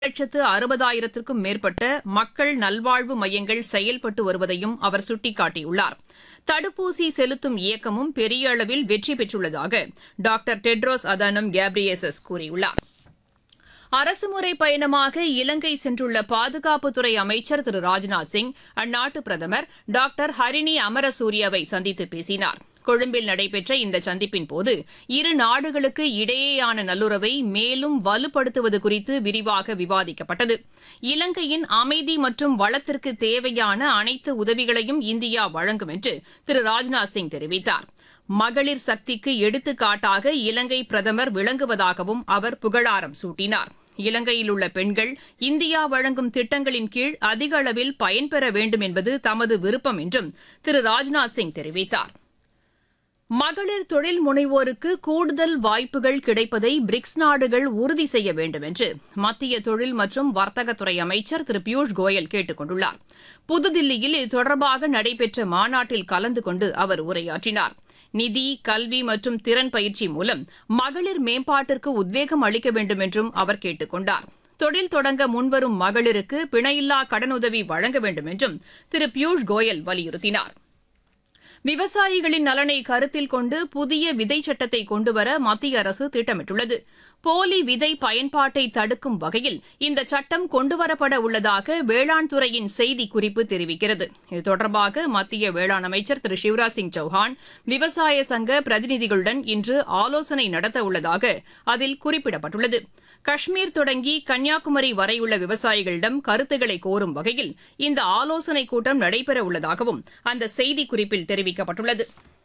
லட்சத்து அறுபதாயிரத்திற்கும் மேற்பட்ட மக்கள் நல்வாழ்வு மையங்கள் செயல்பட்டு வருவதையும் அவர் சுட்டிக்காட்டியுள்ளார் தடுப்பூசி செலுத்தும் இயக்கமும் பெரிய அளவில் வெற்றி பெற்றுள்ளதாக டாக்டர் டெட்ரோஸ் அதனம் கேப்ரியேசஸ் கூறியுள்ளார் அரசுமுறை பயணமாக இலங்கை சென்றுள்ள பாதுகாப்புத்துறை அமைச்சர் திரு ராஜ்நாத் சிங் அந்நாட்டு பிரதமர் டாக்டர் ஹரிணி அமரசூரியவை சந்தித்து பேசினார் கொழும்பில் நடைபெற்ற இந்த சந்திப்பின் போது இரு நாடுகளுக்கு இடையேயான நல்லுறவை மேலும் வலுப்படுத்துவது குறித்து விரிவாக விவாதிக்கப்பட்டது இலங்கையின் அமைதி மற்றும் வளத்திற்கு தேவையான அனைத்து உதவிகளையும் இந்தியா வழங்கும் என்று திரு ராஜ்நாத் சிங் தெரிவித்தார் மகளிர் சக்திக்கு எடுத்துக்காட்டாக இலங்கை பிரதமர் விளங்குவதாகவும் அவர் புகழாரம் சூட்டினார் இலங்கையில் உள்ள பெண்கள் இந்தியா வழங்கும் திட்டங்களின் கீழ் அதிக அளவில் பயன்பெற வேண்டும் என்பது தமது விருப்பம் என்றும் திரு ராஜ்நாத் சிங் தெரிவித்தார் மகளிர் தொழில் முனைவோருக்கு கூடுதல் வாய்ப்புகள் கிடைப்பதை பிரிக்ஸ் நாடுகள் உறுதி செய்ய வேண்டும் என்று மத்திய தொழில் மற்றும் வர்த்தகத்துறை அமைச்சர் திரு பியூஷ் கோயல் கேட்டுக் கொண்டுள்ளார் புதுதில்லியில் இது தொடர்பாக நடைபெற்ற மாநாட்டில் கலந்து கொண்டு அவர் உரையாற்றினார் நிதி கல்வி மற்றும் திறன் பயிற்சி மூலம் மகளிர் மேம்பாட்டிற்கு உத்வேகம் அளிக்க வேண்டும் என்றும் அவர் கேட்டுக் கொண்டார் தொழில் தொடங்க முன்வரும் மகளிருக்கு பிணையில்லா கடனுதவி வழங்க வேண்டும் என்றும் திரு பியூஷ் கோயல் வலியுறுத்தினார் விவசாயிகளின் நலனை கருத்தில் கொண்டு புதிய விதை சட்டத்தை கொண்டுவர மத்திய அரசு திட்டமிட்டுள்ளது போலி விதை பயன்பாட்டை தடுக்கும் வகையில் இந்த சட்டம் கொண்டுவரப்பட உள்ளதாக வேளாண் துறையின் செய்திக்குறிப்பு தெரிவிக்கிறது இது தொடர்பாக மத்திய வேளாண் அமைச்சர் திரு சிவராஜ் சிங் சௌஹான் விவசாய சங்க பிரதிநிதிகளுடன் இன்று ஆலோசனை நடத்த உள்ளதாக அதில் குறிப்பிடப்பட்டுள்ளது காஷ்மீர் தொடங்கி கன்னியாகுமரி வரையுள்ள விவசாயிகளிடம் கருத்துக்களை கோரும் வகையில் இந்த ஆலோசனைக் கூட்டம் நடைபெற உள்ளதாகவும் அந்த செய்திக்குறிப்பில் தெரிவிக்கப்பட்டுள்ளது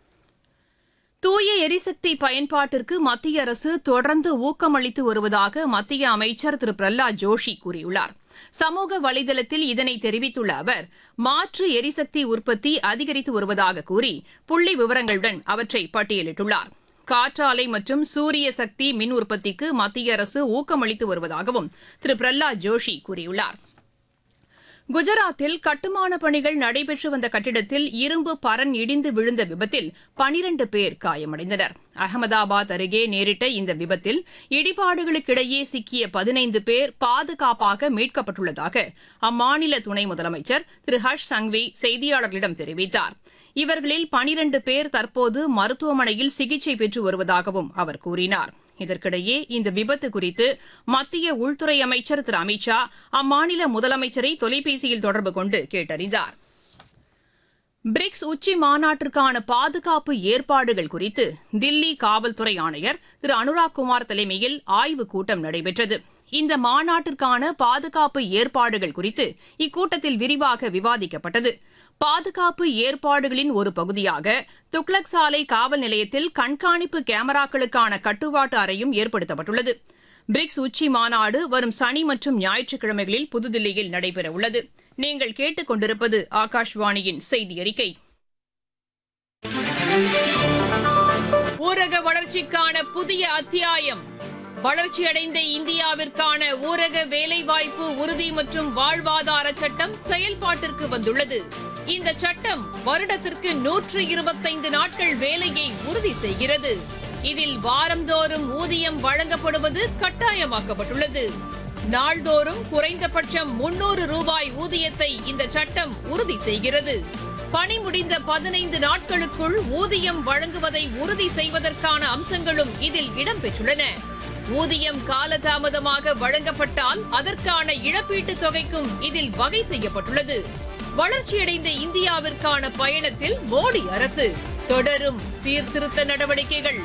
தூய எரிசக்தி பயன்பாட்டிற்கு மத்திய அரசு தொடர்ந்து ஊக்கமளித்து வருவதாக மத்திய அமைச்சர் திரு பிரஹ்லாத் ஜோஷி கூறியுள்ளார் சமூக வலைதளத்தில் இதனை தெரிவித்துள்ள அவர் மாற்று எரிசக்தி உற்பத்தி அதிகரித்து வருவதாக கூறி புள்ளி விவரங்களுடன் அவற்றை பட்டியலிட்டுள்ளார் காற்றாலை மற்றும் சூரிய சக்தி மின் உற்பத்திக்கு மத்திய அரசு ஊக்கமளித்து வருவதாகவும் திரு பிரஹ்லாத் ஜோஷி கூறியுள்ளார் குஜராத்தில் கட்டுமான பணிகள் நடைபெற்று வந்த கட்டிடத்தில் இரும்பு பரன் இடிந்து விழுந்த விபத்தில் பனிரண்டு பேர் காயமடைந்தனர் அகமதாபாத் அருகே நேரிட்ட இந்த விபத்தில் இடிபாடுகளுக்கிடையே சிக்கிய பதினைந்து பேர் பாதுகாப்பாக மீட்கப்பட்டுள்ளதாக அம்மாநில துணை முதலமைச்சர் திரு ஹர்ஷ் சங்வி செய்தியாளர்களிடம் தெரிவித்தார் இவர்களில் பனிரண்டு பேர் தற்போது மருத்துவமனையில் சிகிச்சை பெற்று வருவதாகவும் அவர் கூறினார் இதற்கிடையே இந்த விபத்து குறித்து மத்திய உள்துறை அமைச்சர் திரு அமித் ஷா அம்மாநில முதலமைச்சரை தொலைபேசியில் தொடர்பு கொண்டு கேட்டறிந்தார் பிரிக்ஸ் உச்சி மாநாட்டிற்கான பாதுகாப்பு ஏற்பாடுகள் குறித்து தில்லி காவல்துறை ஆணையர் திரு அனுராக் குமார் தலைமையில் ஆய்வுக் கூட்டம் நடைபெற்றது இந்த மாநாட்டிற்கான பாதுகாப்பு ஏற்பாடுகள் குறித்து இக்கூட்டத்தில் விரிவாக விவாதிக்கப்பட்டது பாதுகாப்பு ஏற்பாடுகளின் ஒரு பகுதியாக துக்ளக் சாலை காவல் நிலையத்தில் கண்காணிப்பு கேமராக்களுக்கான கட்டுப்பாட்டு அறையும் ஏற்படுத்தப்பட்டுள்ளது பிரிக்ஸ் உச்சி மாநாடு வரும் சனி மற்றும் ஞாயிற்றுக்கிழமைகளில் புதுதில்லியில் நடைபெறவுள்ளது நீங்கள் கேட்டுக் கொண்டிருப்பது ஆகாஷ்வாணியின் செய்தி அறிக்கை ஊரக வளர்ச்சிக்கான புதிய அத்தியாயம் வளர்ச்சியடைந்த இந்தியாவிற்கான ஊரக வேலைவாய்ப்பு உறுதி மற்றும் வாழ்வாதார சட்டம் செயல்பாட்டிற்கு வந்துள்ளது இந்த சட்டம் வருடத்திற்கு நூற்று இருபத்தைந்து நாட்கள் வேலையை உறுதி செய்கிறது இதில் வாரந்தோறும் ஊதியம் வழங்கப்படுவது கட்டாயமாக்கப்பட்டுள்ளது நாள்தோறும் குறைந்தபட்சம் முன்னூறு ரூபாய் ஊதியத்தை இந்த சட்டம் உறுதி செய்கிறது பணி முடிந்த பதினைந்து நாட்களுக்குள் ஊதியம் வழங்குவதை உறுதி செய்வதற்கான அம்சங்களும் இதில் இடம்பெற்றுள்ளன ஊதியம் காலதாமதமாக வழங்கப்பட்டால் அதற்கான இழப்பீட்டுத் தொகைக்கும் இதில் வகை செய்யப்பட்டுள்ளது வளர்ச்சியடைந்த இந்தியாவிற்கான பயணத்தில் மோடி அரசு தொடரும் சீர்திருத்த நடவடிக்கைகள்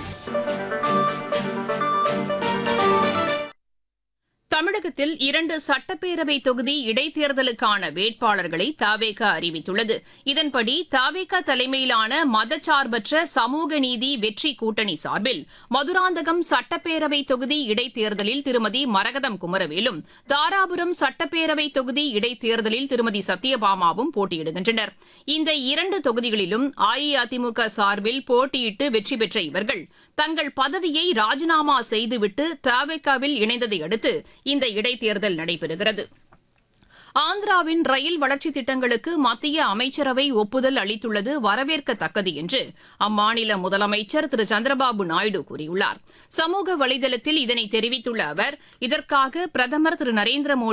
தமிழகத்தில் இரண்டு சட்டப்பேரவை தொகுதி இடைத்தேர்தலுக்கான வேட்பாளர்களை தாவேக அறிவித்துள்ளது இதன்படி தாவேக தலைமையிலான மதச்சார்பற்ற சமூக நீதி வெற்றி கூட்டணி சார்பில் மதுராந்தகம் சட்டப்பேரவை தொகுதி இடைத்தேர்தலில் திருமதி மரகதம் குமரவேலும் தாராபுரம் சட்டப்பேரவை தொகுதி இடைத்தேர்தலில் திருமதி சத்யபாமாவும் போட்டியிடுகின்றனர் இந்த இரண்டு தொகுதிகளிலும் அஇஅதிமுக சார்பில் போட்டியிட்டு வெற்றி பெற்ற இவர்கள் தங்கள் பதவியை ராஜினாமா செய்துவிட்டு தாவேக்காவில் இணைந்ததை அடுத்து இந்த இடைத்தேர்தல் நடைபெறுகிறது ஆந்திராவின் ரயில் வளர்ச்சித் திட்டங்களுக்கு மத்திய அமைச்சரவை ஒப்புதல் அளித்துள்ளது வரவேற்கத்தக்கது என்று அம்மாநில முதலமைச்சர் திரு சந்திரபாபு நாயுடு கூறியுள்ளார் சமூக வலைதளத்தில் இதனை தெரிவித்துள்ள அவர் இதற்காக பிரதமர் திரு நரேந்திர மோடி